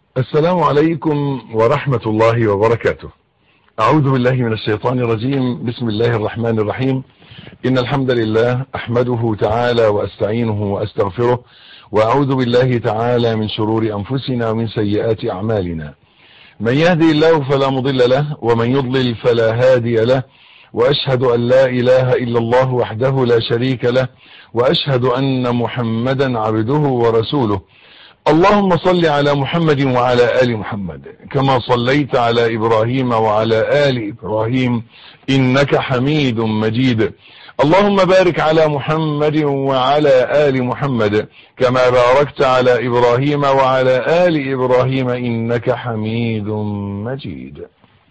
السلام عليكم ورحمة الله وبركاته أعوذ بالله من الشيطان الرجيم بسم الله الرحمن الرحيم إن الحمد لله أحمده تعالى وأستعينه وأستغفره وأعوذ بالله تعالى من شرور أنفسنا ومن سيئات أعمالنا من يهدي الله فلا مضل له ومن يضلل فلا هادي له وأشهد أن لا إله إلا الله وحده لا شريك له وأشهد أن محمدا عبده ورسوله اللهم صل على محمد وعلى آل محمد كما صليت على إبراهيم وعلى آل إبراهيم إنك حميد مجيد اللهم بارك على محمد وعلى آل محمد كما باركت على إبراهيم وعلى آل إبراهيم إنك حميد مجيد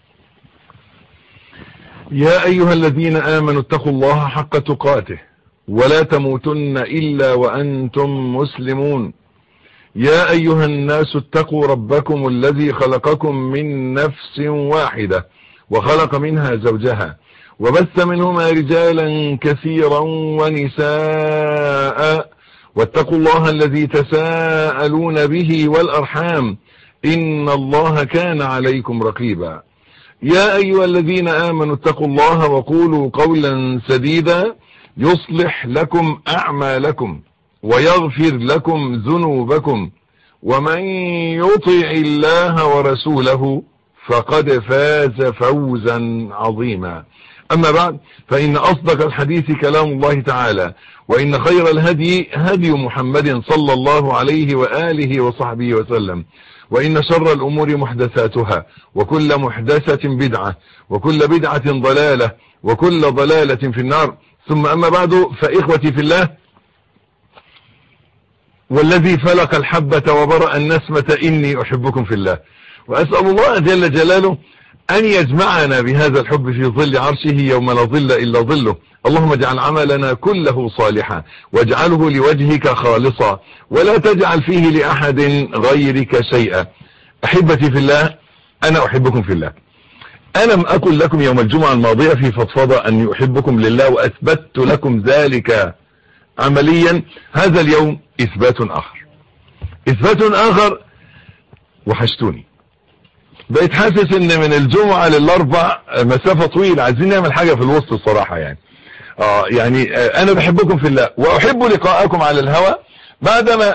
يا أيها الذين آمنوا اتقوا الله حق تقاته ولا تموتن إلا وأنتم مسلمون يا أيها الناس اتقوا ربكم الذي خلقكم من نفس واحدة وخلق منها زوجها وبث منهما رجالا كثيرا ونساء واتقوا الله الذي تساءلون به والأرحام إن الله كان عليكم رقيبا يا أيها الذين آمنوا اتقوا الله وقولوا قولا سديدا يصلح لكم أعمالكم ويغفر لكم ذنوبكم ومن يطع الله ورسوله فقد فاز فوزا عظيما أما بعد فإن أصدق الحديث كلام الله تعالى وإن خير الهدي هدي محمد صلى الله عليه وآله وصحبه وسلم وإن شر الأمور محدثاتها وكل محدثة بدعة وكل بدعة ضلالة وكل ضلالة في النار ثم أما بعد فإخوتي في الله والذي فلق الحبة وبرأ النسمة إني أحبكم في الله وأسأل الله جل جلاله أن يجمعنا بهذا الحب في ظل عرشه يوم لا ظل إلا ظله اللهم اجعل عملنا كله صالحا واجعله لوجهك خالصا ولا تجعل فيه لأحد غيرك شيئا أحبتي في الله أنا أحبكم في الله ألم أكن لكم يوم الجمعة الماضية في فضفضة أني أحبكم لله وأثبت لكم ذلك عمليا هذا اليوم إثبات آخر إثبات آخر وحشتوني بقيت حاسس ان من الجمعة للاربع مسافة طويلة عايزين نعمل حاجة في الوسط الصراحة يعني اه يعني آه انا بحبكم في الله واحب لقاءكم على الهوى بعدما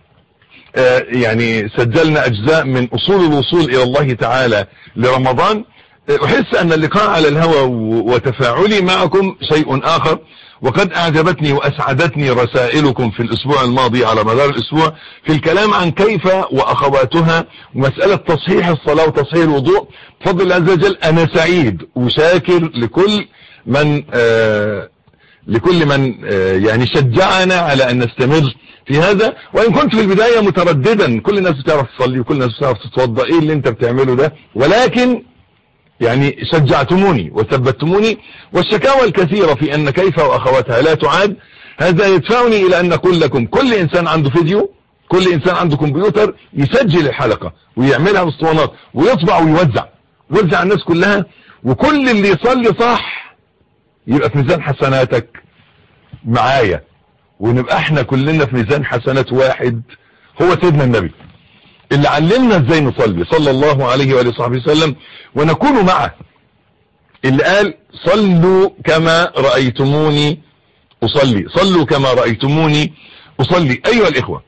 آه يعني سجلنا اجزاء من اصول الوصول الى الله تعالى لرمضان احس ان اللقاء على الهوى وتفاعلي معكم شيء اخر وقد اعجبتني واسعدتني رسائلكم في الاسبوع الماضي على مدار الاسبوع في الكلام عن كيف واخواتها ومسألة تصحيح الصلاة وتصحيح الوضوء بفضل الله عز وجل انا سعيد وشاكر لكل من آه لكل من آه يعني شجعنا على ان نستمر في هذا وان كنت في البداية مترددا كل الناس بتعرف تصلي وكل الناس بتعرف تتوضا ايه اللي انت بتعمله ده ولكن يعني شجعتموني وثبتموني والشكاوى الكثيرة في أن كيف وأخواتها لا تعاد هذا يدفعني إلى أن نقول لكم كل إنسان عنده فيديو كل إنسان عنده كمبيوتر يسجل الحلقة ويعملها اسطوانات ويطبع ويوزع ويوزع الناس كلها وكل اللي يصلي صح يبقى في ميزان حسناتك معايا ونبقى احنا كلنا في ميزان حسنات واحد هو سيدنا النبي اللي علمنا ازاي نصلي صلى الله عليه وآله وصحبه وسلم ونكون معه اللي قال صلوا كما رأيتموني أصلي صلوا كما رأيتموني أصلي أيها الإخوة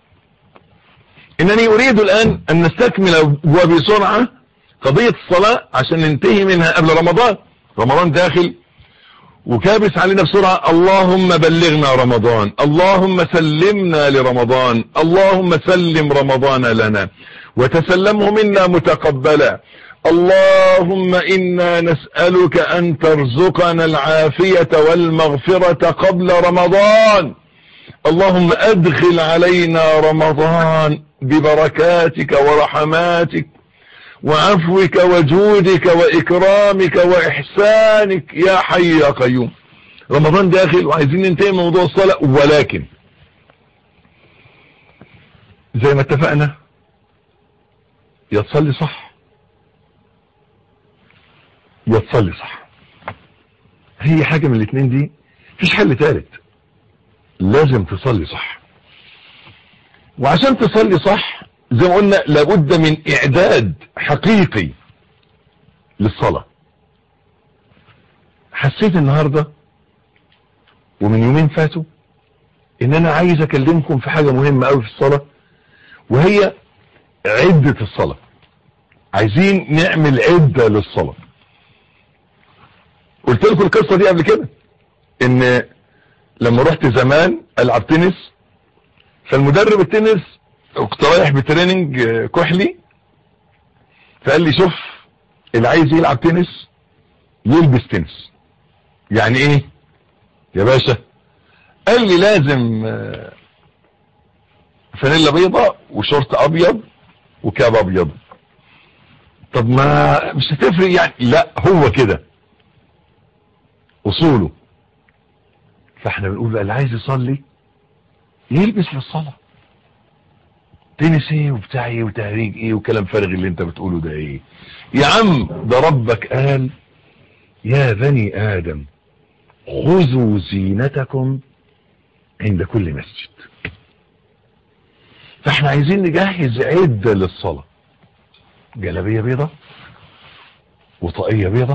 إنني أريد الآن أن نستكمل وبسرعة قضية الصلاة عشان ننتهي منها قبل رمضان رمضان داخل وكابس علينا بسرعة اللهم بلغنا رمضان اللهم سلمنا لرمضان اللهم سلم رمضان لنا وتسلمه منا متقبلا اللهم إنا نسألك أن ترزقنا العافية والمغفرة قبل رمضان اللهم أدخل علينا رمضان ببركاتك ورحماتك وعفوك وجودك وإكرامك وإحسانك يا حي يا قيوم رمضان داخل وعايزين ننتهي من موضوع الصلاة ولكن زي ما اتفقنا يا تصلي صح يا تصلي صح هي حاجة من الاثنين دي مفيش حل ثالث لازم تصلي صح وعشان تصلي صح زي ما قلنا لابد من اعداد حقيقي للصلاة حسيت النهاردة ومن يومين فاتوا ان انا عايز اكلمكم في حاجة مهمة قوي في الصلاة وهي عدة الصلاة عايزين نعمل عدة للصلاة قلت لكم القصة دي قبل كده ان لما رحت زمان العب تنس فالمدرب التنس كنت رايح بتريننج كحلي فقال لي شوف اللي عايز يلعب تنس يلبس تنس يعني ايه يا باشا قال لي لازم فانيلا بيضة وشورت ابيض وكاب ابيض طب ما مش هتفرق يعني لا هو كده اصوله فاحنا بنقول بقى اللي عايز يصلي يلبس للصلاة تنس ايه وبتاع ايه وتهريج ايه وكلام فارغ اللي انت بتقوله ده ايه يا عم ده ربك قال يا بني ادم خذوا زينتكم عند كل مسجد فاحنا عايزين نجهز عدة للصلاة جلابية بيضة وطاقية بيضة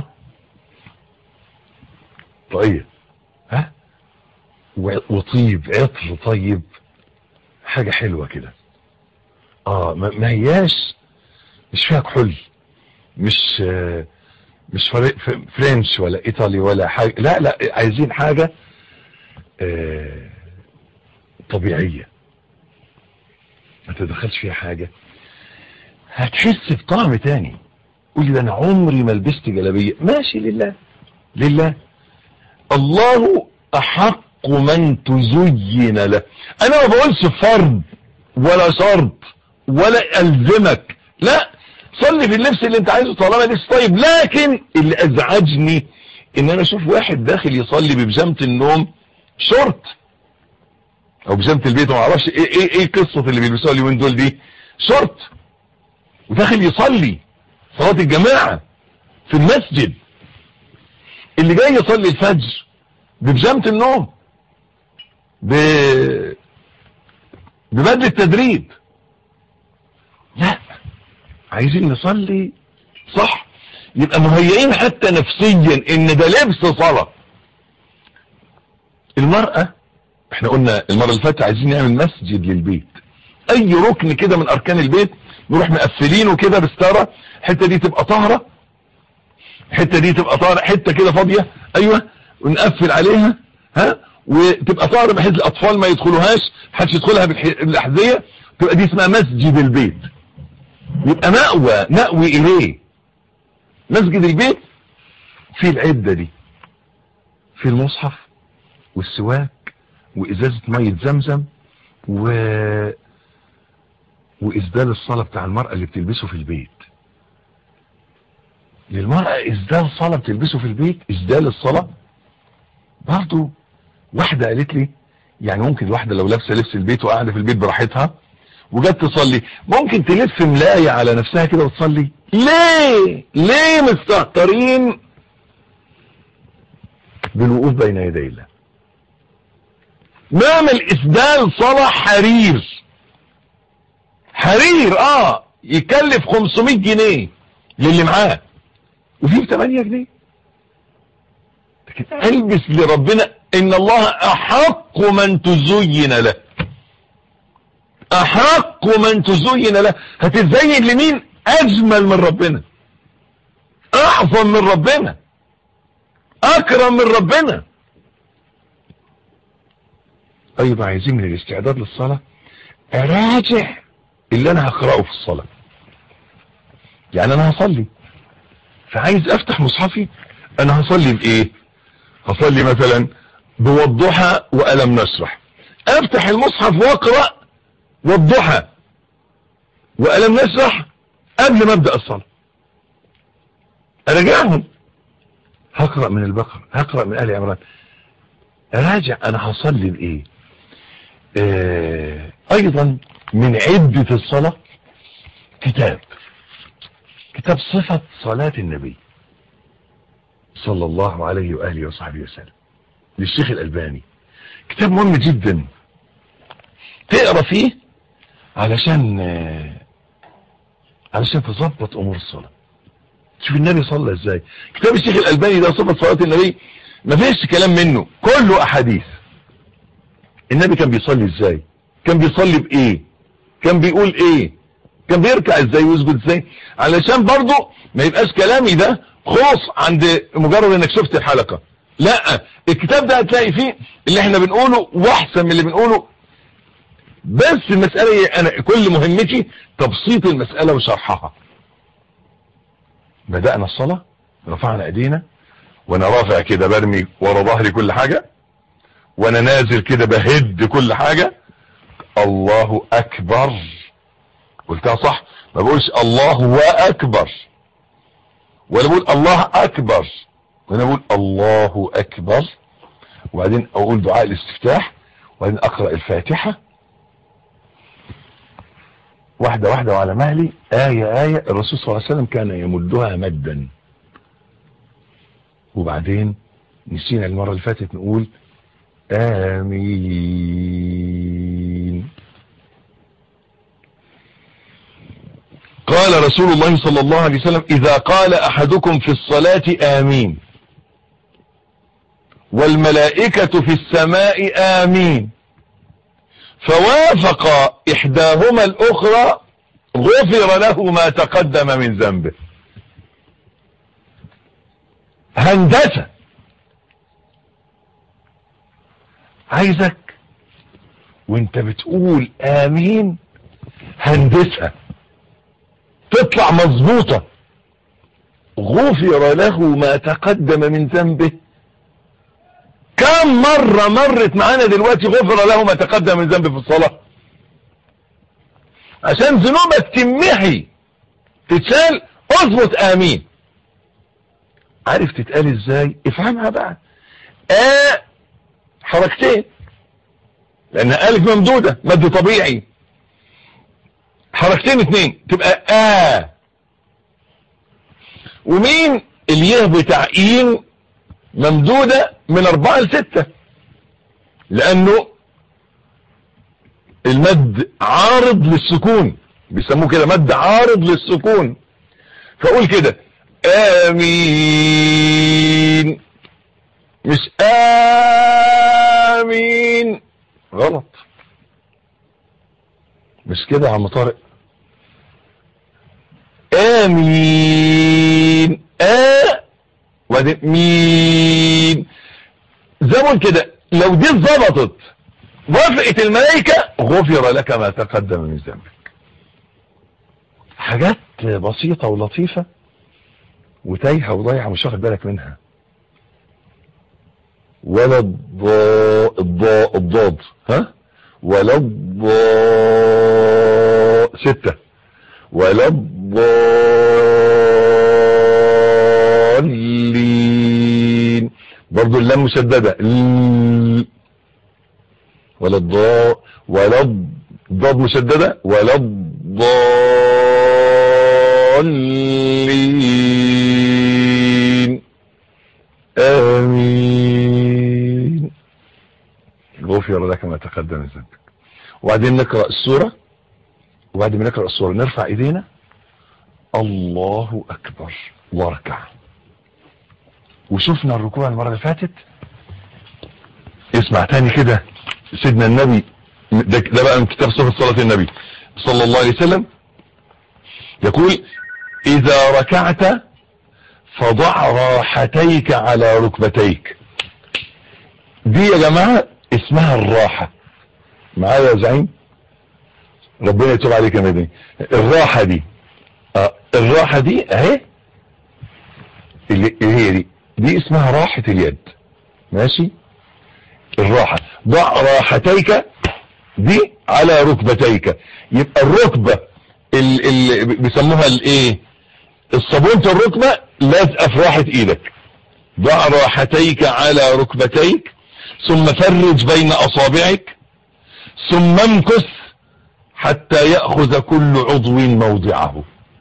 طاقية ها وطيب عطر طيب حاجة حلوة كده اه ما هياش مش فيها كحول مش آه مش فرنش ولا ايطالي ولا حاجة لا لا عايزين حاجة آه طبيعية ما تدخلش فيها حاجة هتحس بطعم تاني قولي ده انا عمري ما لبست جلابية ماشي لله لله الله احق من تزين له انا ما بقولش فرض ولا شرط ولا الزمك لا صلي في اللبس اللي انت عايزه طالما لبس طيب لكن اللي ازعجني ان انا اشوف واحد داخل يصلي ببجامة النوم شورت او بجامة البيت ما اعرفش ايه ايه ايه قصة اللي بيلبسوها اليومين دول دي شورت وداخل يصلي صلاة الجماعة في المسجد اللي جاي يصلي الفجر ببجامة النوم ب ببدل التدريب لا عايزين نصلي صح يبقى مهيئين حتى نفسيا ان ده لبس صلاة المرأة احنا قلنا المرة اللي فاتت عايزين نعمل مسجد للبيت اي ركن كده من اركان البيت نروح مقفلينه كده بستارة الحته دي تبقى طاهرة الحته دي تبقى طاهرة حته كده فاضية ايوه ونقفل عليها ها وتبقى طاهرة بحيث الاطفال ما يدخلوهاش محدش يدخلها بالاحذية تبقى دي اسمها مسجد البيت يبقى مأوى نأوي اليه مسجد البيت في العدة دي في المصحف والسواك وازازة مية زمزم و وإسدال الصلاة بتاع المرأة اللي بتلبسه في البيت للمرأة إسدال صلاة بتلبسه في البيت إسدال الصلاة برضو واحدة قالت لي يعني ممكن واحدة لو لابسة لبس البيت وقاعدة في البيت براحتها وجت تصلي ممكن تلف ملاية على نفسها كده وتصلي ليه ليه مستهترين بالوقوف بين يدي الله نعمل إسدال صلاة حرير حرير اه يكلف 500 جنيه للي معاه وفيه 8 جنيه لكن البس لربنا ان الله احق من تزين له احق من تزين له هتتزين لمين اجمل من ربنا اعظم من ربنا اكرم من ربنا ايضا عايزين من الاستعداد للصلاة اراجع اللي انا هقرأه في الصلاة يعني انا هصلي فعايز افتح مصحفي انا هصلي بايه هصلي مثلا بوضحى والم نشرح افتح المصحف واقرأ والضحى والم نشرح قبل ما ابدأ الصلاة اراجعهم هقرأ من البقر هقرأ من آل عمران اراجع انا هصلي بايه آه ايضا من عدة الصلاة كتاب كتاب صفة صلاة النبي صلى الله عليه وآله وصحبه وسلم للشيخ الألباني كتاب مهم جدا تقرأ فيه علشان علشان تظبط امور الصلاة شوف النبي صلى ازاي كتاب الشيخ الالباني ده صفة صلاة النبي ما فيش كلام منه كله احاديث النبي كان بيصلي ازاي كان بيصلي بايه كان بيقول ايه كان بيركع ازاي ويسجد ازاي علشان برضه ما يبقاش كلامي ده خوص عند مجرد انك شفت الحلقة لا الكتاب ده هتلاقي فيه اللي احنا بنقوله واحسن من اللي بنقوله بس المسألة انا كل مهمتي تبسيط المسألة وشرحها بدأنا الصلاة رفعنا ايدينا وانا رافع كده برمي ورا ظهري كل حاجة وانا نازل كده بهد كل حاجة الله اكبر قلتها صح ما بقولش الله هو اكبر ولا بقول الله اكبر وانا بقول الله اكبر وبعدين اقول دعاء الاستفتاح وبعدين اقرأ الفاتحة واحدة واحدة وعلى مهلي آية آية الرسول صلى الله عليه وسلم كان يمدها مدا وبعدين نسينا المرة اللي فاتت نقول آمين قال رسول الله صلى الله عليه وسلم إذا قال أحدكم في الصلاة آمين والملائكة في السماء آمين فوافق إحداهما الأخرى غفر له ما تقدم من ذنبه هندسة عايزك وانت بتقول آمين هندسة تطلع مظبوطة غفر له ما تقدم من ذنبه كم مرة مرت معانا دلوقتي غفر له ما تقدم من ذنبه في الصلاة عشان ذنوبك تمحي تتشال اظبط امين عارف تتقال ازاي افهمها بقى آ حركتين لان الف ممدودة مد طبيعي حركتين اتنين تبقى آ ومين اليه بتاع اين ممدودة من اربعة لستة لانه المد عارض للسكون بيسموه كده مد عارض للسكون فاقول كده امين مش امين غلط مش كده يا عم طارق امين ا وبعدين مين زي كده لو دي اتظبطت وافقت الملائكة غفر لك ما تقدم من ذنبك حاجات بسيطة ولطيفة وتايهة وضايعة مش واخد بالك منها ولا الضاء الضاء الضاد ها ولا الضاء ستة ولا الضالين برضو اللام مشددة ولا الضاء ولا الضاد مشددة ولا الضالين آمين غفر لك ما تقدم من ذنبك وبعدين نقرأ السورة وبعد ما نقرأ السورة نرفع ايدينا الله أكبر واركع وشفنا الركوع المرة اللي فاتت اسمع تاني كده سيدنا النبي ده, ده بقى من كتاب صفة صلاة النبي صلى الله عليه وسلم يقول إذا ركعت فضع راحتيك على ركبتيك دي يا جماعة اسمها الراحة معايا يا زعيم ربنا يتوب عليك يا مدني الراحة دي آه الراحة دي اهي اللي هي دي دي اسمها راحة اليد ماشي الراحة ضع راحتيك دي على ركبتيك يبقى الركبة اللي بيسموها الايه الصابونة الركبة لازقة في راحة ايدك ضع راحتيك على ركبتيك ثم فرج بين اصابعك ثم امكث حتى يأخذ كل عضو موضعه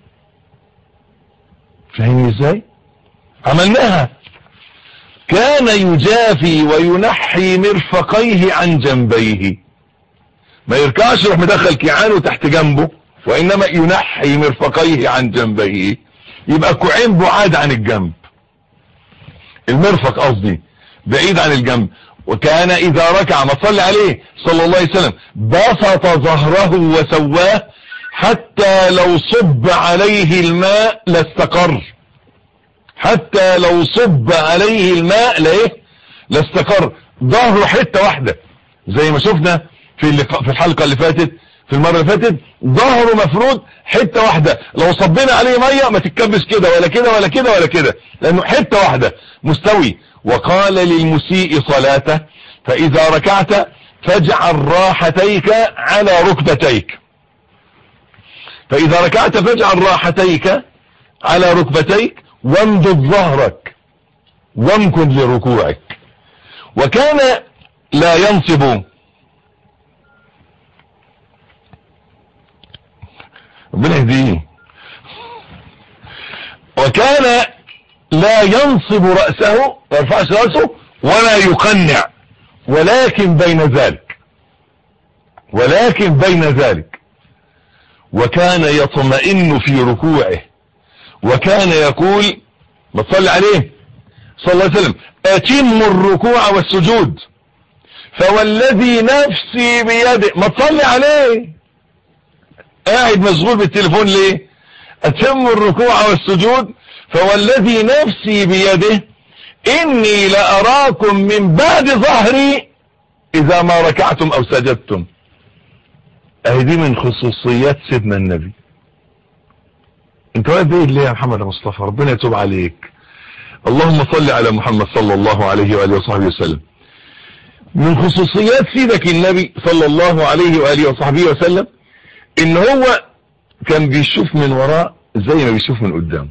فاهمني ازاي عملناها كان يجافي وينحي مرفقيه عن جنبيه ما يركعش يروح مدخل كيعانه تحت جنبه وإنما ينحي مرفقيه عن جنبيه يبقى كوعين بعاد عن الجنب المرفق قصدي بعيد عن الجنب وكان إذا ركع ما صلى عليه صلى الله عليه وسلم بسط ظهره وسواه حتى لو صب عليه الماء لاستقر حتى لو صب عليه الماء لايه لاستقر ظهره حتة واحدة زي ما شفنا في اللقاء في الحلقة اللي فاتت في المرة اللي فاتت ظهره مفروض حتة واحدة لو صبينا عليه مية ما تتكبس كده ولا كده ولا كده ولا كده لانه حتة واحدة مستوي وقال للمسيء صلاته فاذا ركعت فاجعل راحتيك على ركبتيك فاذا ركعت فاجعل راحتيك على ركبتيك وامدد ظهرك وامكن لركوعك وكان لا ينصب ربنا يهديه وكان لا ينصب رأسه ما يرفعش رأسه ولا يقنع ولكن بين ذلك ولكن بين ذلك وكان يطمئن في ركوعه وكان يقول ما تصلي عليه صلى الله عليه وسلم اتم الركوع والسجود فوالذي نفسي بيده ما تصلي عليه قاعد مشغول بالتليفون ليه اتم الركوع والسجود فوالذي نفسي بيده اني لاراكم من بعد ظهري اذا ما ركعتم او سجدتم اهي دي من خصوصيات سيدنا النبي انت واقف بايه ليه يا محمد يا مصطفى ربنا يتوب عليك اللهم صل على محمد صلى الله عليه وآله وصحبه وسلم من خصوصيات سيدك النبي صلى الله عليه وآله وصحبه وسلم ان هو كان بيشوف من وراء زي ما بيشوف من قدام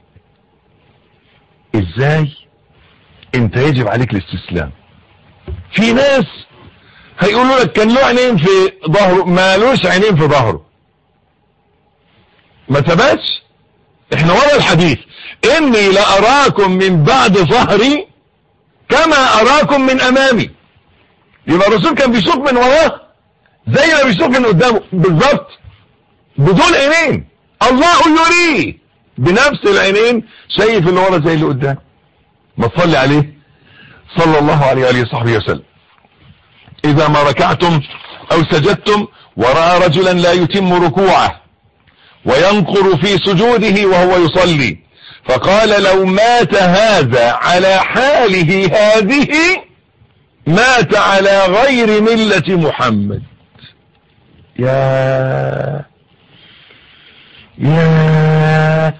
ازاي انت يجب عليك الاستسلام في ناس هيقولوا لك كان له عينين في ظهره ما لوش عينين في ظهره ما ثبتش احنا ورا الحديث اني لاراكم من بعد ظهري كما اراكم من امامي يبقى الرسول كان بيشوف من وراه زي ما بيشوف من قدامه بالظبط بدون عينين الله يريه بنفس العينين شايف اللي ورا زي اللي قدام ما تصلي عليه صلى الله عليه وآله وصحبه وسلم اذا ما ركعتم او سجدتم ورأى رجلا لا يتم ركوعه وينقر في سجوده وهو يصلي فقال لو مات هذا على حاله هذه مات على غير ملة محمد يا يا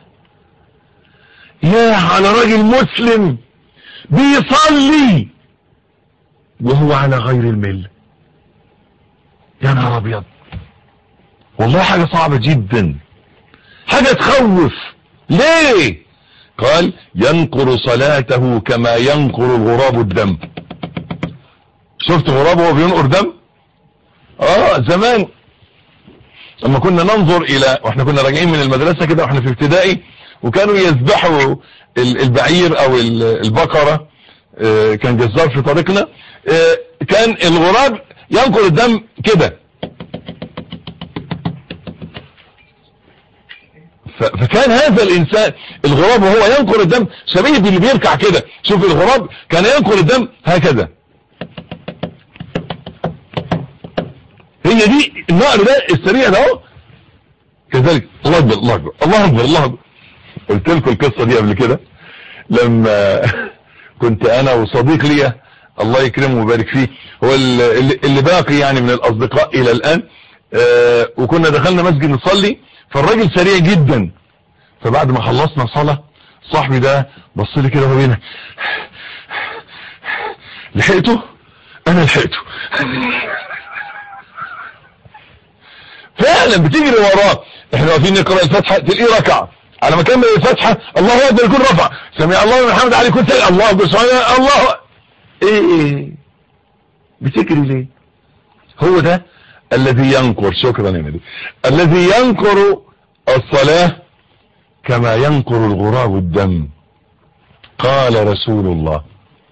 يا على راجل مسلم بيصلي وهو على غير الملة يا نهار ابيض والله حاجة صعبة جدا حاجة تخوف ليه قال ينقر صلاته كما ينقر الغراب الدم شفت غراب وهو بينقر دم اه زمان لما كنا ننظر الى واحنا كنا راجعين من المدرسة كده واحنا في ابتدائي وكانوا يذبحوا البعير او البقرة اه كان جزار في طريقنا اه كان الغراب ينقر الدم كده فكان هذا الانسان الغراب وهو ينقر الدم شبيه باللي بيركع كده شوف الغراب كان ينقر الدم هكذا هي دي النقر ده السريع ده اهو كذلك الله اكبر الله اكبر الله اكبر الله اكبر قلت لكم القصه دي قبل كده لما كنت انا وصديق ليا الله يكرمه ويبارك فيه هو اللي, اللي باقي يعني من الاصدقاء الى الان آه وكنا دخلنا مسجد نصلي فالراجل سريع جدا فبعد ما خلصنا صلاة صاحبي ده بص لي كده وهو بينا لحقته انا لحقته فعلا بتجري وراه احنا واقفين نقرا الفاتحه تلاقيه ركع على ما كمل الفاتحه الله اكبر يكون رفع سمع الله لمن حمد عليه يكون سلم الله اكبر سبحان الله ايه بتجري ليه هو ده الذي ينقر شكرا يا مدي الذي ينقر الصلاة كما ينقر الغراب الدم قال رسول الله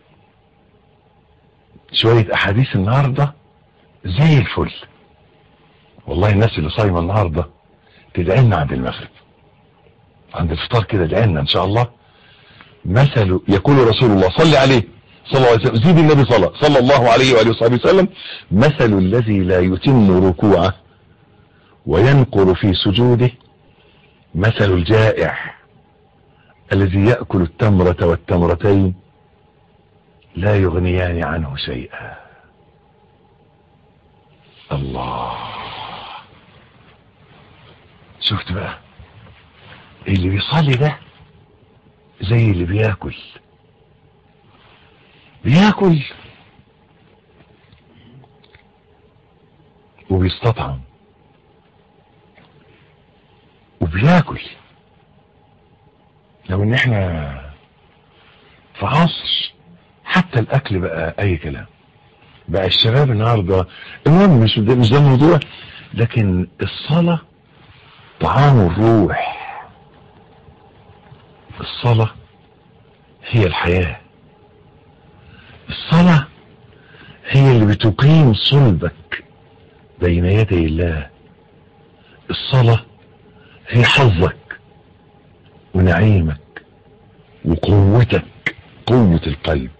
شوية احاديث النهاردة زي الفل والله الناس اللي صايمة النهاردة تدعي لنا عند المغرب عند الفطار كده ادعي لنا ان شاء الله مثل يقول رسول الله صلي عليه صلى الله عليه وسلم زيد النبي صلى صلى الله عليه وآله وصحبه وسلم مثل الذي لا يتم ركوعه وينقر في سجوده مثل الجائع الذي يأكل التمرة والتمرتين لا يغنيان عنه شيئا الله شفت بقى اللي بيصلي ده زي اللي بياكل بياكل وبيستطعم وبياكل لو ان احنا في عصر حتى الاكل بقى اي كلام بقى الشباب النهارده المهم مش ده مش ده الموضوع لكن الصلاه طعام الروح الصلاه هي الحياه الصلاه هي اللي بتقيم صلبك بين يدي الله الصلاه هي حظك ونعيمك وقوتك قوة القلب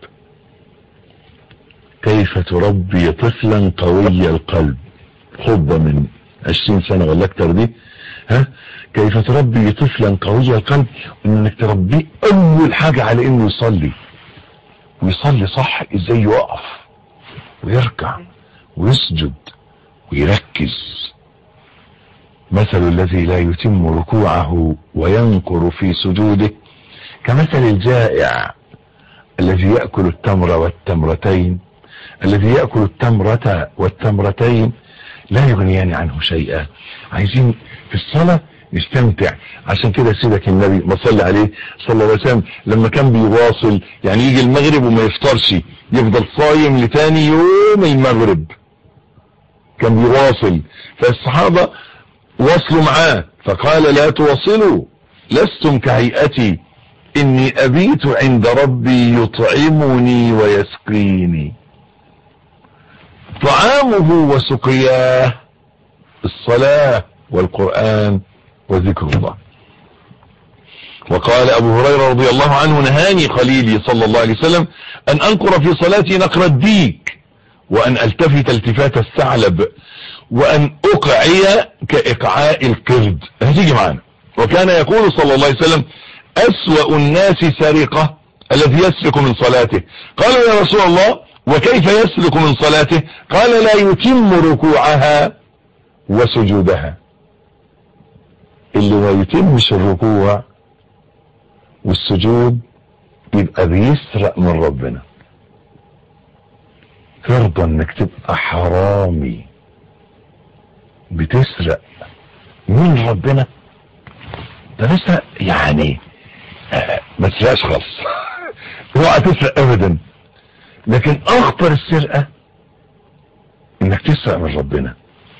كيف تربي طفلا قوي القلب خطبة من عشرين سنة ولا اكتر دي ها كيف تربي طفلا قوي القلب انك تربيه اول حاجة على انه يصلي ويصلي صح ازاي يقف ويركع ويسجد ويركز مثل الذي لا يتم ركوعه وينكر في سجوده كمثل الجائع الذي يأكل التمر والتمرتين الذي يأكل التمرة والتمرتين لا يغنيان عنه شيئا عايزين في الصلاة نستمتع عشان كده سيدك النبي ما صلى عليه صلى الله عليه وسلم لما كان بيواصل يعني يجي المغرب وما يفطرش يفضل صايم لتاني يوم المغرب كان بيواصل فالصحابة واصلوا معاه فقال لا تواصلوا لستم كهيئتي إني أبيت عند ربي يطعمني ويسقيني طعامه وسقياه الصلاة والقرآن وذكر الله وقال أبو هريرة رضي الله عنه نهاني خليلي صلى الله عليه وسلم أن أنقر في صلاتي نقر الديك وأن ألتفت التفات الثعلب وأن أقعي كإقعاء القرد هتيجي معانا وكان يقول صلى الله عليه وسلم أسوأ الناس سرقة الذي يسرق من صلاته قالوا يا رسول الله وكيف يسرق من صلاته قال لا يتم ركوعها وسجودها اللي ما يتمش الركوع والسجود يبقى بيسرق من ربنا ترضى انك تبقى حرامي بتسرق من ربنا ده لسه يعني آه ما تسرقش خالص اوعى تسرق ابدا لكن اخطر السرقه انك تسرق من ربنا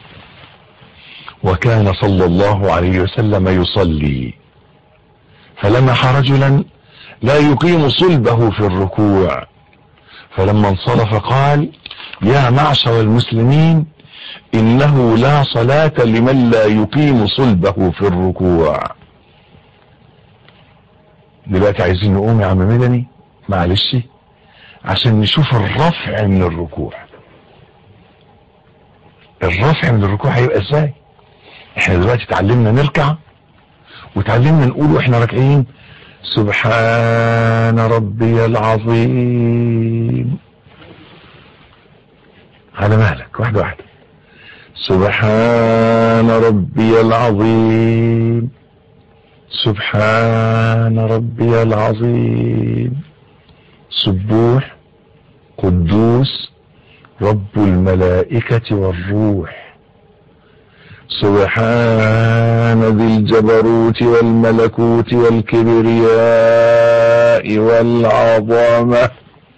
وكان صلى الله عليه وسلم يصلي فلمح رجلا لا يقيم صلبه في الركوع فلما انصرف قال يا معشر المسلمين انه لا صلاة لمن لا يقيم صلبه في الركوع دلوقتي عايزين نقوم يا عم مدني معلش عشان نشوف الرفع من الركوع الرفع من الركوع هيبقى ازاي احنا دلوقتي اتعلمنا نركع وتعلمنا نقول واحنا راكعين سبحان ربي العظيم على مهلك واحدة واحدة سبحان ربي العظيم سبحان ربي العظيم سبوح قدوس رب الملائكة والروح سبحان ذي الجبروت والملكوت والكبرياء والعظمة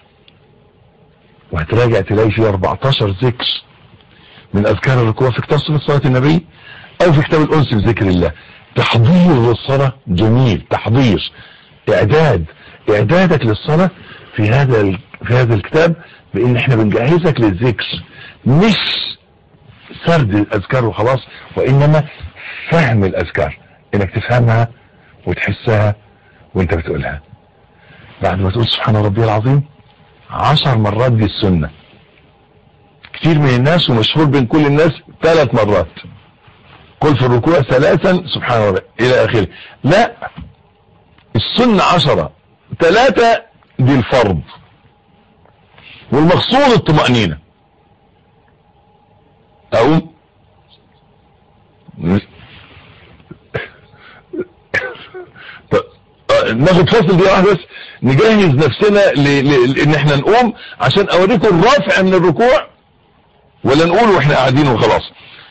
وهتراجع تلاقي فيه 14 ذكر من اذكار الركوع في كتاب صفة صلاة النبي او في كتاب الانس بذكر الله تحضير للصلاة جميل تحضير اعداد اعدادك للصلاة في هذا في هذا الكتاب بان احنا بنجهزك للذكر مش سرد الاذكار وخلاص وانما فهم الاذكار انك تفهمها وتحسها وانت بتقولها بعد ما تقول سبحان ربي العظيم عشر مرات دي السنة كتير من الناس ومشهور بين كل الناس ثلاث مرات قل في الركوع ثلاثا سبحان ربي الى اخره لا السنة عشرة ثلاثة دي الفرض والمقصود الطمأنينة اقوم ناخد فاصل دي واحدة بس نجهز نفسنا لان احنا نقوم عشان اوريكم الرفع من الركوع ولا نقول واحنا قاعدين وخلاص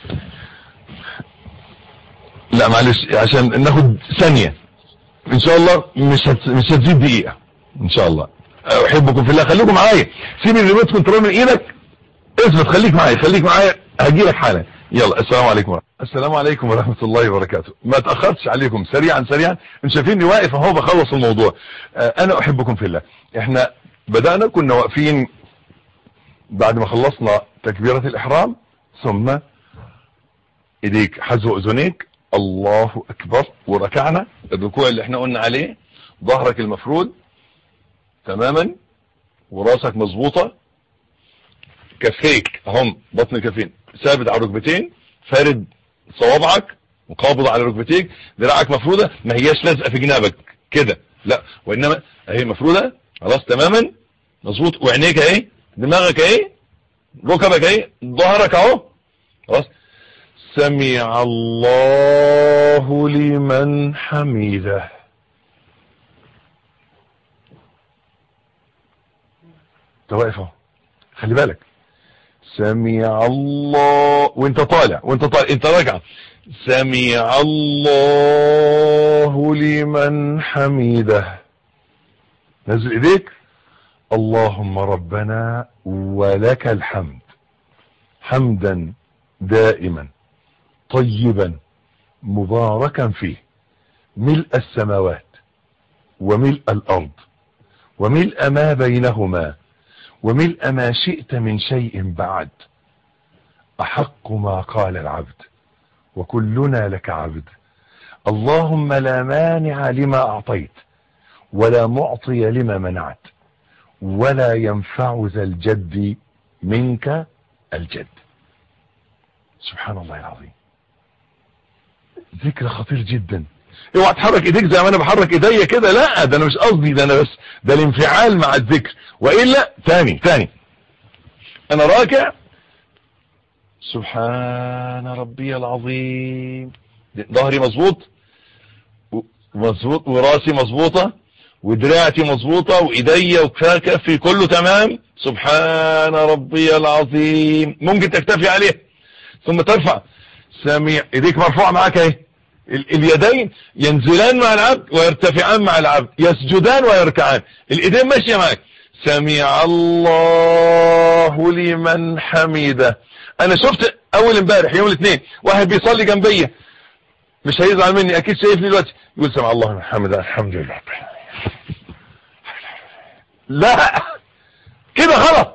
لا معلش عشان ناخد ثانية ان شاء الله مش هت... مش هتزيد دقيقة ان شاء الله احبكم في الله خليكم معايا سيب الريموت كنترول من ايدك اثبت خليك معايا خليك معايا هجي لك حالا يلا السلام عليكم السلام عليكم ورحمة الله وبركاته ما تأخرتش عليكم سريعا سريعا انتوا شايفيني واقف اهو بخلص الموضوع انا احبكم في الله احنا بدأنا كنا واقفين بعد ما خلصنا تكبيرة الاحرام ثم ايديك حذو اذنيك الله اكبر وركعنا الركوع اللي احنا قلنا عليه ظهرك المفروض تماما وراسك مظبوطة كفيك اهم بطن كفين ثابت على ركبتين فارد صوابعك وقابض على ركبتيك ذراعك مفرودة ما هياش لازقه في جنابك كده لا وانما اهي مفرودة خلاص تماما مظبوط وعينيك اهي دماغك اهي ركبك اهي ظهرك اهو خلاص سمع الله لمن حميده انت واقف اهو خلي بالك سمع الله وانت طالع وانت طالع انت راجع سمع الله لمن حميده نزل ايديك اللهم ربنا ولك الحمد حمدا دائما طيبا مباركا فيه ملء السماوات وملء الارض وملء ما بينهما وملء ما شئت من شيء بعد أحق ما قال العبد وكلنا لك عبد اللهم لا مانع لما أعطيت ولا معطي لما منعت ولا ينفع ذا الجد منك الجد سبحان الله العظيم ذكر خطير جدا اوعى تحرك ايديك زي ما انا بحرك ايديا كده لا ده انا مش قصدي ده انا بس ده الانفعال مع الذكر والا تاني تاني انا راكع سبحان ربي العظيم ظهري مظبوط مظبوط وراسي مظبوطه ودراعتي مظبوطه وايديا وكفي كله تمام سبحان ربي العظيم ممكن تكتفي عليه ثم ترفع سميع ايديك مرفوعه معاك اهي اليدين ينزلان مع العبد ويرتفعان مع العبد يسجدان ويركعان الايدين ماشيه معاك سمع الله لمن حميده انا شفت اول امبارح يوم الاثنين واحد بيصلي جنبي مش هيزعل مني اكيد شايفني دلوقتي يقول سمع الله لمن حميده الحمد لله لا كده غلط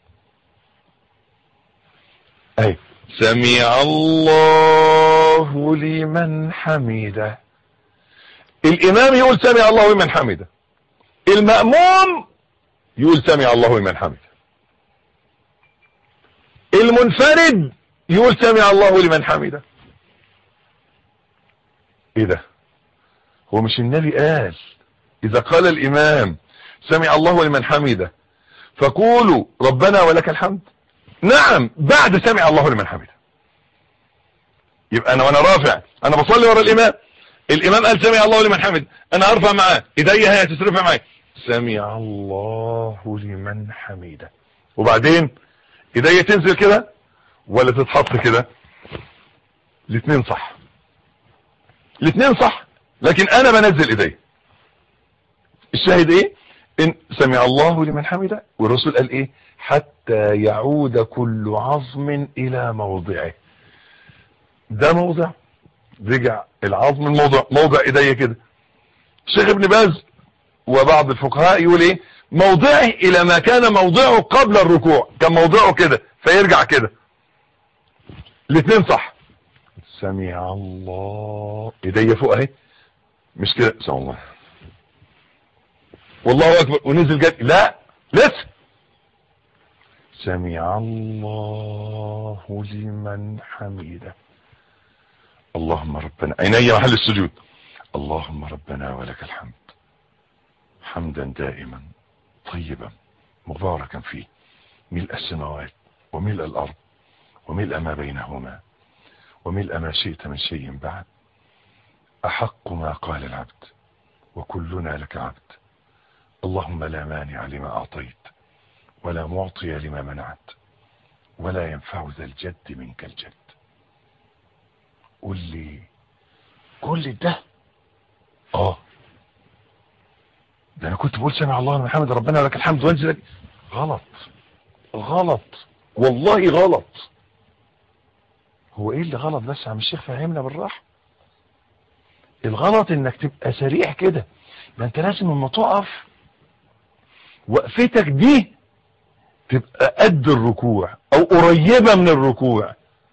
اي سمع الله لمن حمده الامام يقول سمع الله لمن حمده المأموم يقول سمع الله لمن حمده المنفرد يقول سمع الله لمن حمده ايه ده هو مش النبي قال اذا قال الامام سمع الله لمن حمده فقولوا ربنا ولك الحمد نعم بعد سمع الله لمن حمده يبقى انا وانا رافع انا بصلي ورا الامام الامام قال سمع الله لمن حمده انا ارفع معاه ايديا هي تترفع معايا سمع الله لمن حمده وبعدين ايديا تنزل كده ولا تتحط كده الاثنين صح الاثنين صح لكن انا بنزل ايديا الشاهد ايه ان سمع الله لمن حمده والرسول قال ايه حتى يعود كل عظم الى موضعه ده موضع رجع العظم الموضع موضع ايديا كده الشيخ ابن باز وبعض الفقهاء يقول ايه موضعه الى ما كان موضعه قبل الركوع كان موضعه كده فيرجع كده الاثنين صح سمع الله ايديا فوق اهي مش كده سمع الله والله اكبر ونزل جد لا لسه سمع الله لمن حميده اللهم ربنا عيني محل السجود اللهم ربنا ولك الحمد حمدا دائما طيبا مباركا فيه ملء السماوات وملء الأرض وملء ما بينهما وملء ما شئت من شيء بعد أحق ما قال العبد وكلنا لك عبد اللهم لا مانع لما أعطيت ولا معطي لما منعت ولا ينفع ذا الجد منك الجد قول لي كل ده اه ده انا كنت بقول سمع الله لمن حمد ربنا ولك الحمد وانزل غلط غلط والله غلط هو ايه اللي غلط بس يا عم الشيخ فهمنا بالراحه الغلط انك تبقى سريع كده ده انت لازم لما تقف وقفتك دي تبقى قد الركوع او قريبه من الركوع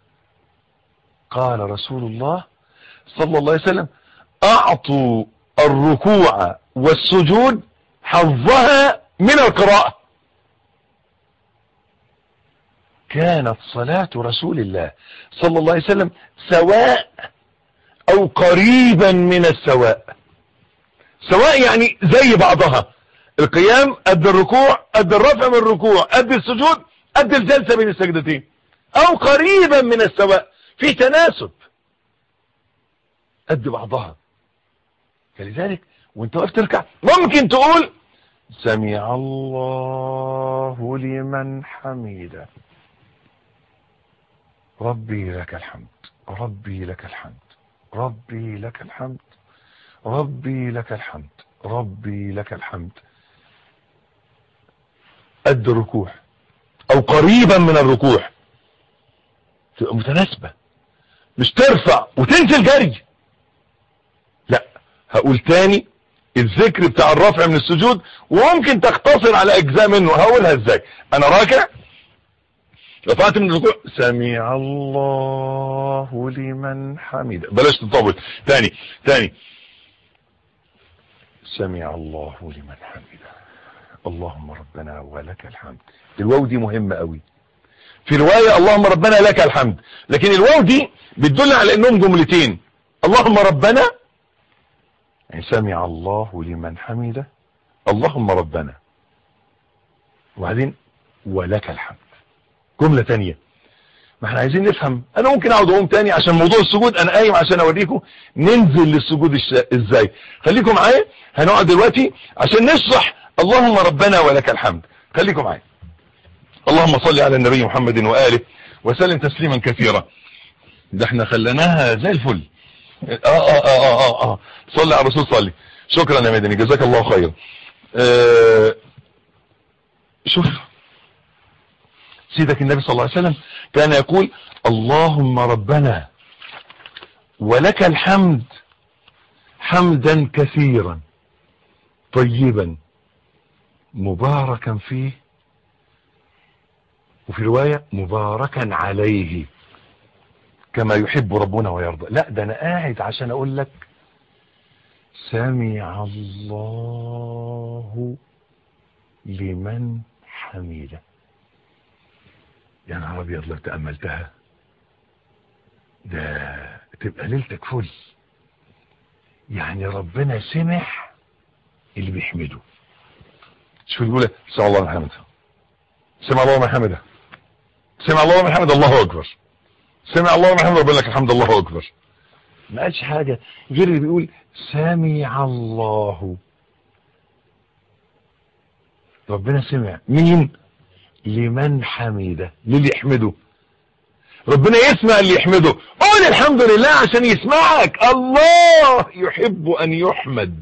قال رسول الله صلى الله عليه وسلم اعطوا الركوع والسجود حظها من القراءة كانت صلاة رسول الله صلى الله عليه وسلم سواء او قريبا من السواء سواء يعني زي بعضها القيام قد الركوع قد الرفع من الركوع قد السجود قد الجلسة بين السجدتين او قريبا من السواء في تناسب قد بعضها فلذلك وانت واقف تركع ممكن تقول سمع الله لمن حميده ربي لك الحمد ربي لك الحمد ربي لك الحمد ربي لك الحمد ربي لك الحمد قد الركوع او قريبا من الركوع تبقى متناسبة مش ترفع وتنزل جري لا هقول تاني الذكر بتاع الرفع من السجود وممكن تختصر على اجزاء منه هقولها ازاي انا راكع رفعت من الركوع سمع الله لمن حمده بلاش تطول تاني تاني سمع الله لمن حمده اللهم ربنا ولك الحمد الواو دي مهمة قوي في رواية اللهم ربنا لك الحمد لكن الواو دي بتدل على انهم جملتين اللهم ربنا يعني سمع الله لمن حمده اللهم ربنا وبعدين ولك الحمد جملة تانية ما احنا عايزين نفهم انا ممكن اقعد اقوم تاني عشان موضوع السجود انا قايم عشان اوريكم ننزل للسجود ازاي خليكم معايا هنقعد دلوقتي عشان نشرح اللهم ربنا ولك الحمد خليكم معايا اللهم صل على النبي محمد وآله وسلم تسليما كثيرا ده احنا خلناها زي الفل اه اه اه اه اه صلي على الرسول صلي شكرا يا مدني جزاك الله خيرا اه شوف سيدك النبي صلى الله عليه وسلم كان يقول اللهم ربنا ولك الحمد حمدا كثيرا طيبا مباركا فيه وفي رواية مباركا عليه كما يحب ربنا ويرضى لا ده انا قاعد عشان اقول لك سمع الله لمن حمده يا نهار ابيض لو تأملتها ده تبقى ليلتك فل يعني ربنا سمع اللي بيحمده شوف بيقول سمع الله من حمده سمع الله من حمده سمع الله من حمده الله اكبر سمع الله من حمده ربنا لك الحمد الله اكبر ما قالش حاجة غير اللي بيقول سمع الله ربنا سمع مين لمن حمده للي يحمده ربنا يسمع اللي يحمده قول الحمد لله عشان يسمعك الله يحب ان يحمد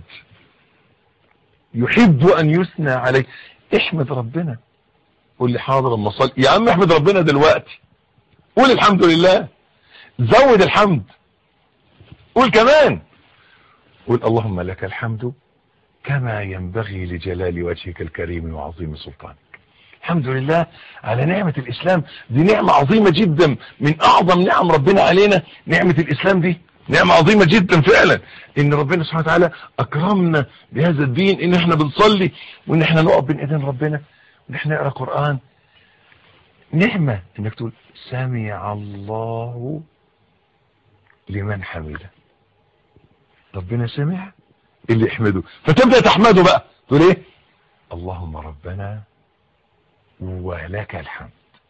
يحب ان يثنى عليه احمد ربنا قول لي حاضر اما صلي يا عم احمد ربنا دلوقتي قول الحمد لله زود الحمد قول كمان قول اللهم لك الحمد كما ينبغي لجلال وجهك الكريم وعظيم سلطانك الحمد لله على نعمة الإسلام دي نعمة عظيمة جدا من أعظم نعم ربنا علينا نعمة الإسلام دي نعمة عظيمة جدا فعلا ان ربنا سبحانه وتعالى اكرمنا بهذا الدين ان احنا بنصلي وان احنا نقف بين ايدين ربنا وان احنا نقرا قرآن نعمة انك تقول سمع الله لمن حمده ربنا سمع اللي يحمده فتبدأ تحمده بقى تقول ايه اللهم ربنا ولك الحمد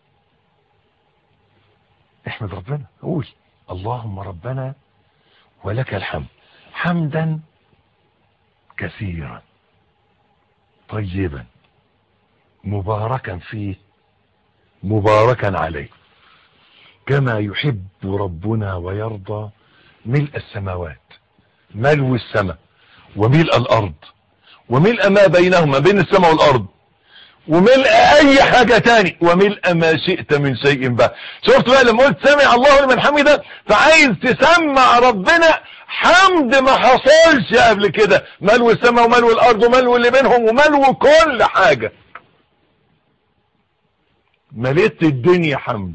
احمد ربنا قول اللهم ربنا ولك الحمد حمدا كثيرا طيبا مباركا فيه مباركا عليه كما يحب ربنا ويرضى ملء السماوات ملو السماء وملء الارض وملء ما بينهما بين السماء والارض وملء اي حاجة تاني وملء ما شئت من شيء بقى شفت بقى لما قلت سمع الله لمن حمده فعايز تسمع ربنا حمد ما حصلش قبل كده ملو السماء وملو الارض وملو اللي بينهم وملو كل حاجة مليت الدنيا حمد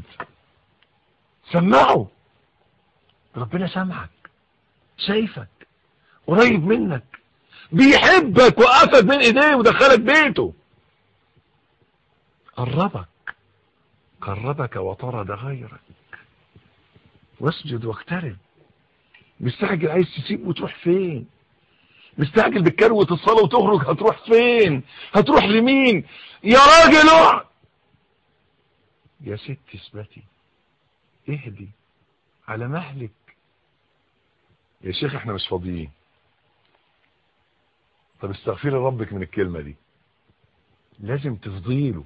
سمعه ربنا سمعك شايفك قريب منك بيحبك وقفك بين ايديه ودخلك بيته قربك قربك وطرد غيرك واسجد واقترب مستعجل عايز تسيب وتروح فين مستعجل بتكروة الصلاة وتخرج هتروح فين هتروح لمين يا راجل اقعد يا ست اثبتي اهدي على مهلك يا شيخ احنا مش فاضيين طب استغفري ربك من الكلمة دي لازم تفضيله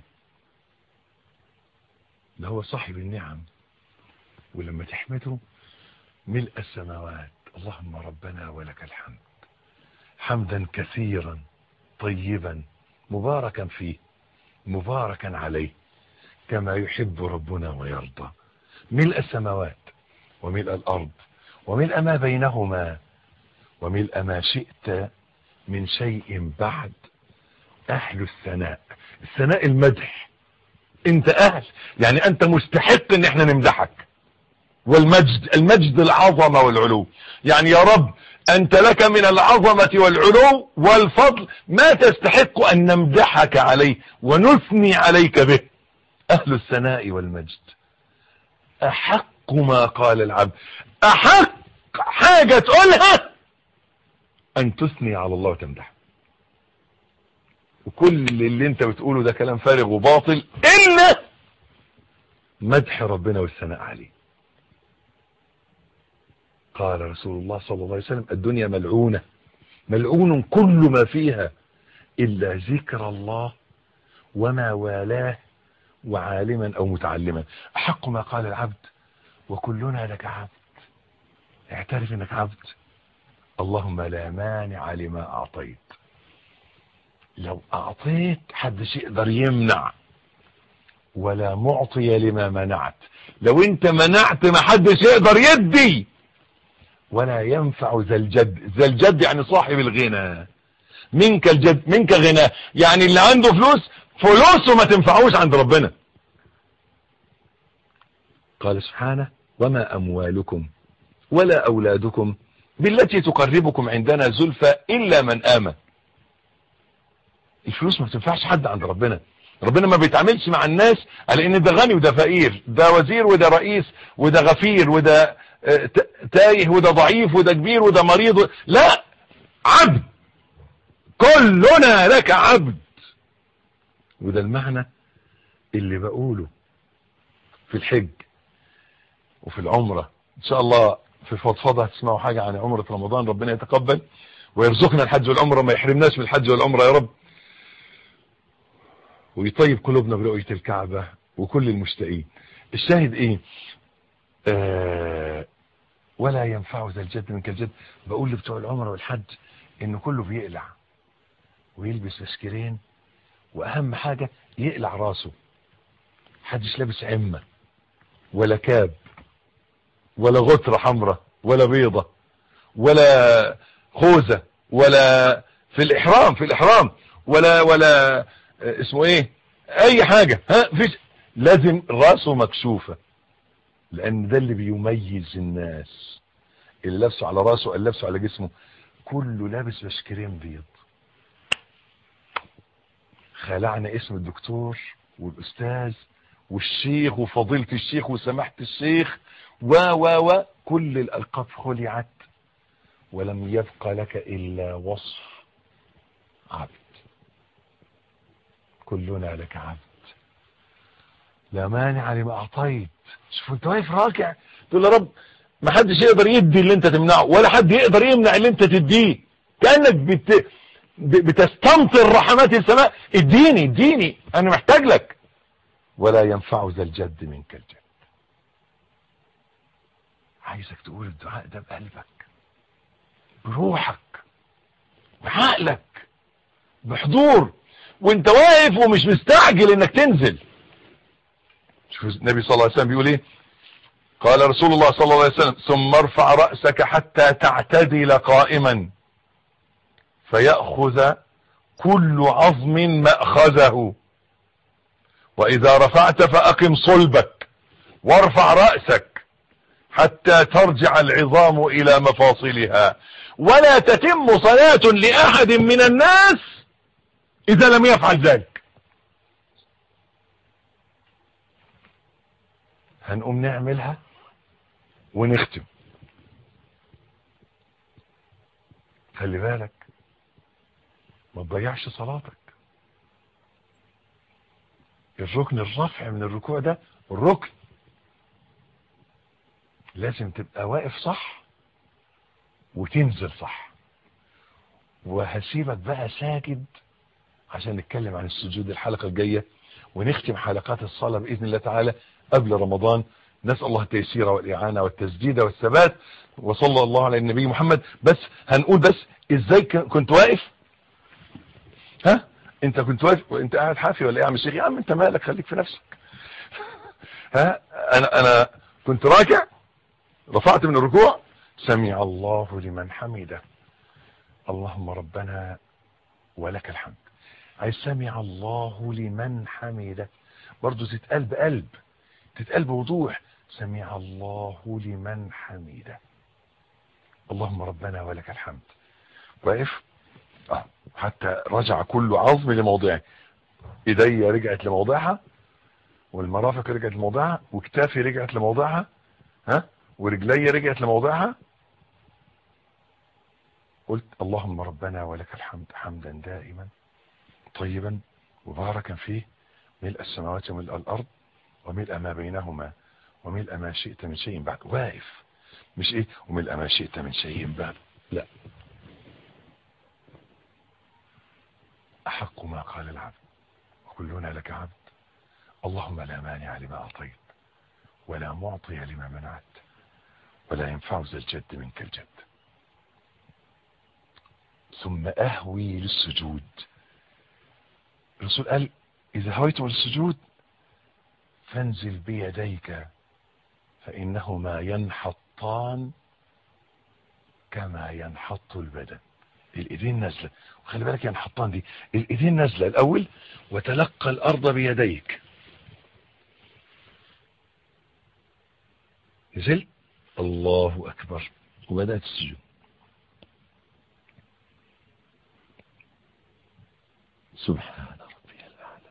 ده هو صاحب النعم ولما تحمده ملء السماوات اللهم ربنا ولك الحمد حمدا كثيرا طيبا مباركا فيه مباركا عليه كما يحب ربنا ويرضى ملء السماوات وملء الأرض وملء ما بينهما وملء ما شئت من شيء بعد أهل الثناء الثناء المدح انت أهل يعني أنت مستحق ان احنا نمدحك والمجد المجد العظمة والعلو يعني يا رب أنت لك من العظمة والعلو والفضل ما تستحق أن نمدحك عليه ونثني عليك به أهل الثناء والمجد أحق ما قال العبد أحق حاجة تقولها أن تثني على الله وتمدح وكل اللي انت بتقوله ده كلام فارغ وباطل إلا مدح ربنا والثناء عليه قال رسول الله صلى الله عليه وسلم الدنيا ملعونة ملعون كل ما فيها إلا ذكر الله وما والاه وعالما أو متعلما أحق ما قال العبد وكلنا لك عبد اعترف انك عبد اللهم لا مانع لما أعطيت لو أعطيت حدش يقدر يمنع ولا معطي لما منعت لو انت منعت ما حدش يقدر يدي ولا ينفع ذا الجد ذا الجد يعني صاحب الغنى منك الجد منك غنى يعني اللي عنده فلوس فلوسه ما تنفعوش عند ربنا قال سبحانه وما أموالكم ولا أولادكم بالتي تقربكم عندنا زلفى إلا من آمن الفلوس ما بتنفعش حد عند ربنا ربنا ما بيتعاملش مع الناس على ان ده غني وده فقير ده وزير وده رئيس وده غفير وده تايه وده ضعيف وده كبير وده مريض و... لا عبد كلنا لك عبد وده المعنى اللي بقوله في الحج وفي العمرة ان شاء الله في فضفضة هتسمعوا حاجة عن عمرة رمضان ربنا يتقبل ويرزقنا الحج والعمرة ما يحرمناش من الحج والعمرة يا رب ويطيب قلوبنا برؤية الكعبة وكل المشتاقين الشاهد ايه آه ولا ينفع ذا الجد منك الجد بقول لبتوع العمرة والحج ان كله بيقلع ويلبس مسكرين واهم حاجة يقلع راسه حدش لابس عمة ولا كاب ولا غترة حمراء ولا بيضة ولا خوذة ولا في الإحرام في الإحرام ولا ولا اسمه ايه اي حاجة ها فيش لازم راسه مكشوفة لان ده اللي بيميز الناس اللي لابسه على راسه اللي لابسه على جسمه كله لابس بشكرين بيض خلعنا اسم الدكتور والاستاذ والشيخ وفضيلة الشيخ وسماحة الشيخ و و و كل الالقاب خلعت ولم يبق لك الا وصف عبد كلنا لك عبد لا مانع لما اعطيت شوف انت واقف راكع تقول يا رب ما حدش يقدر يدي اللي انت تمنعه ولا حد يقدر يمنع اللي انت تديه كانك بت... بتستمطر رحمات السماء اديني اديني انا محتاج لك ولا ينفع ذا الجد منك الجد عايزك تقول الدعاء ده بقلبك بروحك بعقلك بحضور وانت واقف ومش مستعجل انك تنزل شوف النبي صلى الله عليه وسلم بيقول ايه قال رسول الله صلى الله عليه وسلم ثم ارفع رأسك حتى تعتدل قائما فيأخذ كل عظم مأخذه وإذا رفعت فأقم صلبك وارفع رأسك حتى ترجع العظام إلى مفاصلها ولا تتم صلاة لأحد من الناس إذا لم يفعل ذلك هنقوم نعملها ونختم خلي بالك ما تضيعش صلاتك الركن الرفع من الركوع ده الركن لازم تبقى واقف صح وتنزل صح وهسيبك بقى ساجد عشان نتكلم عن السجود الحلقة الجاية ونختم حلقات الصلاة بإذن الله تعالى قبل رمضان نسأل الله التيسير والإعانة والتسديد والثبات وصلى الله على النبي محمد بس هنقول بس ازاي كنت واقف ها انت كنت واقف وانت قاعد حافي ولا ايه يا عم الشيخ يا عم انت مالك خليك في نفسك ها انا انا كنت راكع رفعت من الركوع سمع الله لمن حمده اللهم ربنا ولك الحمد عايز سمع الله لمن حمده برضه تتقال بقلب تتقال بوضوح سمع الله لمن حمده اللهم ربنا ولك الحمد واقف اه حتى رجع كل عظم لموضعه ايديا رجعت لموضعها والمرافق رجعت لموضعها وكتافي رجعت لموضعها ها ورجلي رجعت لموضعها قلت اللهم ربنا ولك الحمد حمدا دائما طيبا مباركا فيه ملء السماوات وملء الارض وملء ما بينهما وملء ما شئت من شيء بعد واقف مش ايه وملء ما شئت من شيء بعد لا احق ما قال العبد وكلنا لك عبد اللهم لا مانع لما اعطيت ولا معطي لما منعت ولا ينفع ذا الجد منك الجد ثم اهوي للسجود الرسول قال اذا هويتم للسجود فانزل بيديك فانهما ينحطان كما ينحط البدن الايدين نازله وخلي بالك ينحطان دي الايدين نازله الاول وتلقى الارض بيديك نزلت الله اكبر وبدات السجود سبحان ربي الاعلى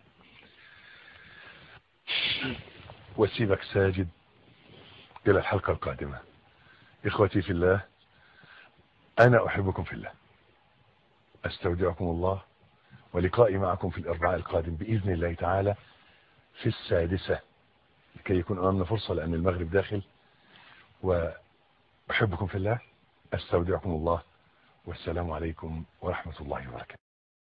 واسيبك ساجد الى الحلقه القادمه اخوتي في الله انا احبكم في الله استودعكم الله ولقائي معكم في الاربعاء القادم باذن الله تعالى في السادسه لكي يكون امامنا فرصه لان المغرب داخل واحبكم في الله استودعكم الله والسلام عليكم ورحمه الله وبركاته